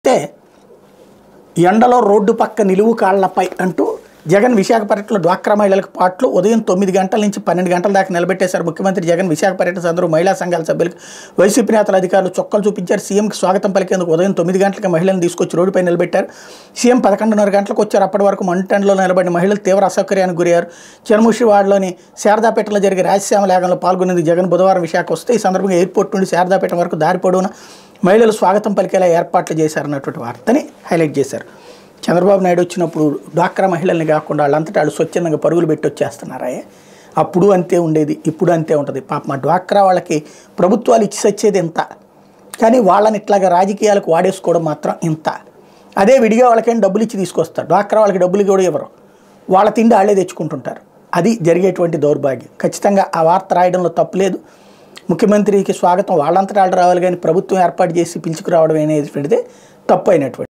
అయితే ఎండలో రోడ్డు పక్క నిలువు కాళ్లపై అంటూ జగన్ విశాఖ పర్యటనలో డ్వాక్రా మహిళలకు పాటలు ఉదయం తొమ్మిది గంటల నుంచి పన్నెండు గంటల దాకా నిలబెట్టేశారు ముఖ్యమంత్రి జగన్ విశాఖ పర్యటన సందరు మహిళా సంఘాల సభ్యులకు వైసీపీ నేతల అధికారులు చొక్కలు చూపించారు సీఎంకి స్వాగతం పలికేందుకు ఉదయం తొమ్మిది గంటలకు మహిళలను తీసుకొచ్చి రోడ్డుపై నిలబెట్టారు సీఎం పదకొండున్నర గంటలకు వచ్చారు అప్పటి వరకు మంటంలో నిలబడిన మహిళలు తీవ్ర అసౌకర్యానికి గురయ్యారు చర్ముషివాడలోని శారదాపేటలో జరిగే రాజశ్యామ లేఖంలో పాల్గొనేందుకు జగన్ బుధవారం విశాఖ వస్తే ఈ సందర్భంగా ఎయిర్పోర్ట్ నుండి శారదాపేట వరకు దారి పొడవునా మహిళలు స్వాగతం పలికేలా ఏర్పాట్లు చేశారన్నటువంటి వార్తని హైలైట్ చేశారు చంద్రబాబు నాయుడు వచ్చినప్పుడు డ్వాక్రా మహిళల్ని కాకుండా వాళ్ళంతటా వాళ్ళు స్వచ్ఛందంగా పరుగులు పెట్టి వచ్చేస్తున్నారా అప్పుడు అంతే ఉండేది ఇప్పుడు అంతే ఉంటుంది పాప మా డ్వాక్రా వాళ్ళకి ప్రభుత్వాలు ఇచ్చి సచ్చేది ఇంత కానీ వాళ్ళని ఇట్లాగా రాజకీయాలకు వాడేసుకోవడం మాత్రం ఇంత అదే విడిగా వాళ్ళకేం డబ్బులు ఇచ్చి తీసుకొస్తారు డ్వాక్రా వాళ్ళకి డబ్బులు కూడా ఇవ్వరు వాళ్ళ తిండి వాళ్ళే తెచ్చుకుంటుంటారు అది జరిగేటువంటి దౌర్భాగ్యం ఖచ్చితంగా ఆ వార్త రాయడంలో తప్పులేదు ముఖ్యమంత్రికి స్వాగతం వాళ్ళంతటా వాళ్ళు రావాలి కానీ ప్రభుత్వం ఏర్పాటు చేసి పిలుచుకురావడం అనేటువంటిదే తప్పు అయినటువంటి